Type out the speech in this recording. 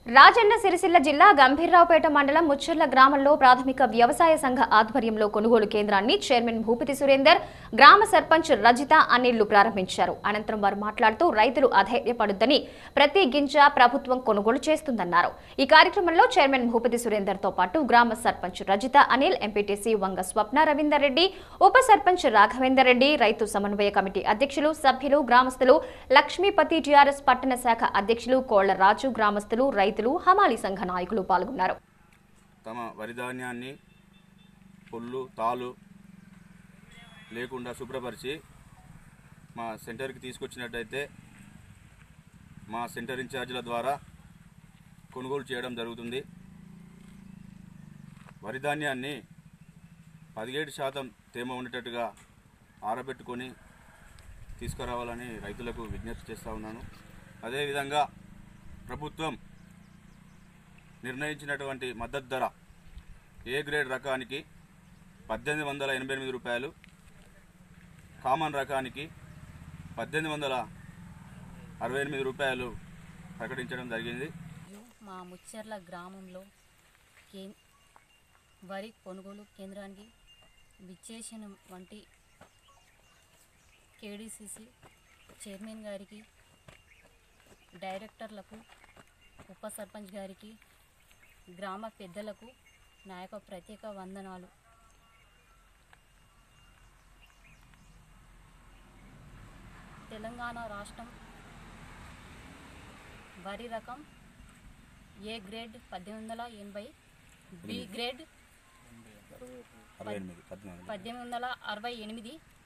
రాజన్న సిరిసిల్ల జిల్లా గంభీర్రావుపేట మండలం ముచ్చర్ల గ్రామంలో ప్రాథమిక వ్యవసాయ సంఘ ఆధ్వర్యంలో కొనుగోలు కేంద్రాన్ని చైర్మన్ భూపతి సురేందర్ గ్రామ సర్పంచ్ రజిత అనిళ్లు ప్రారంభించారు అనంతరం వారు మాట్లాడుతూ రైతులు అధైర్యపడొద్దని ప్రతి గింజ ప్రభుత్వం కొనుగోలు చేస్తుందన్నారు ఈ కార్యక్రమంలో చైర్మన్ భూపతి సురేందర్ తో పాటు గ్రామ సర్పంచ్ రజిత అనిల్ ఎంపీటీసీ వంగ స్వప్న రవీందర్ రెడ్డి ఉప సర్పంచ్ రాఘవేందర్ రెడ్డి రైతు సమన్వయ కమిటీ అధ్యక్షులు సభ్యులు గ్రామస్తులు లక్ష్మీపతి టీఆర్ఎస్ పట్టణ శాఖ అధ్యక్షులు కోళ్ల రాజు గ్రామస్తులు రైతులు హమాలీ సంఘ నాయకులు పాల్గొన్నారు తమ వరి ధాన్యాన్ని పుల్లు తాలు లేకుండా శుభ్రపరిచి మా సెంటర్కి తీసుకొచ్చినట్టయితే మా సెంటర్ ఇన్ఛార్జీల ద్వారా కొనుగోలు చేయడం జరుగుతుంది వరి ధాన్యాన్ని పదిహేడు శాతం తేమ ఉండేటట్టుగా ఆరబెట్టుకొని తీసుకురావాలని రైతులకు విజ్ఞప్తి చేస్తూ ఉన్నాను అదేవిధంగా ప్రభుత్వం నిర్ణయించినటువంటి మద్దతు ధర ఏ గ్రేడ్ రకానికి పద్దెనిమిది వందల ఎనభై ఎనిమిది రూపాయలు కామన్ రకానికి పద్దెనిమిది వందల అరవై ఎనిమిది రూపాయలు ప్రకటించడం జరిగింది మరియు మా ముచ్చర్ల గ్రామంలో కే వరి కొనుగోలు కేంద్రానికి విచ్చేసిన వంటి కేడీసీసీ చైర్మన్ గారికి డైరెక్టర్లకు ఉప సర్పంచ్ గారికి గ్రామ పెద్దలకు నా యొక్క ప్రత్యేక వందనాలు తెలంగాణ రాష్ట్రం వరి రకం ఏ గ్రేడ్ పద్దెనిమిది వందల ఎనభై బి గ్రేడ్ అరవై ఎనిమిది పద్దెనిమిది పద్దెనిమిది వందల అరవై ఎనిమిది